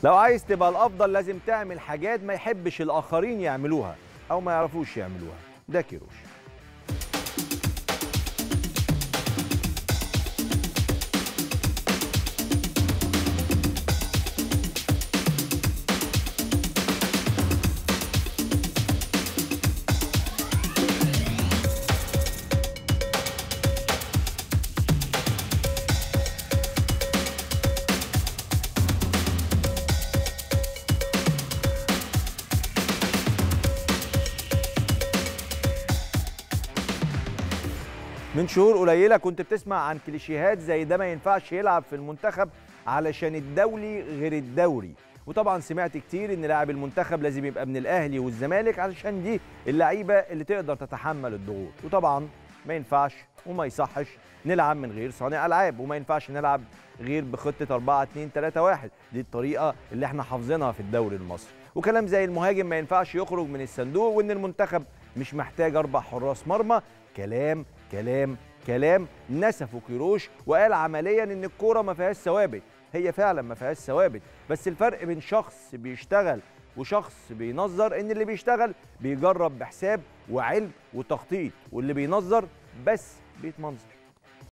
لو عايز تبقى الافضل لازم تعمل حاجات ما يحبش الاخرين يعملوها او ما يعرفوش يعملوها ده كيروش من شهور قليله كنت بتسمع عن كليشيهات زي ده ما ينفعش يلعب في المنتخب علشان الدولي غير الدوري وطبعا سمعت كتير ان لاعب المنتخب لازم يبقى من الاهلي والزمالك علشان دي اللعيبه اللي تقدر تتحمل الضغوط وطبعا ما ينفعش وما يصحش نلعب من غير صانع العاب وما ينفعش نلعب غير بخطه 4 2 3 1 دي الطريقه اللي احنا حافظينها في الدوري المصري وكلام زي المهاجم ما ينفعش يخرج من الصندوق وان المنتخب مش محتاج اربع حراس مرمى كلام كلام كلام نسفه كيروش وقال عمليا ان الكوره ما فيهاش ثوابت هي فعلا ما فيهاش ثوابت بس الفرق بين شخص بيشتغل وشخص بينظر ان اللي بيشتغل بيجرب بحساب وعلم وتخطيط واللي بينظر بس بيتمنظر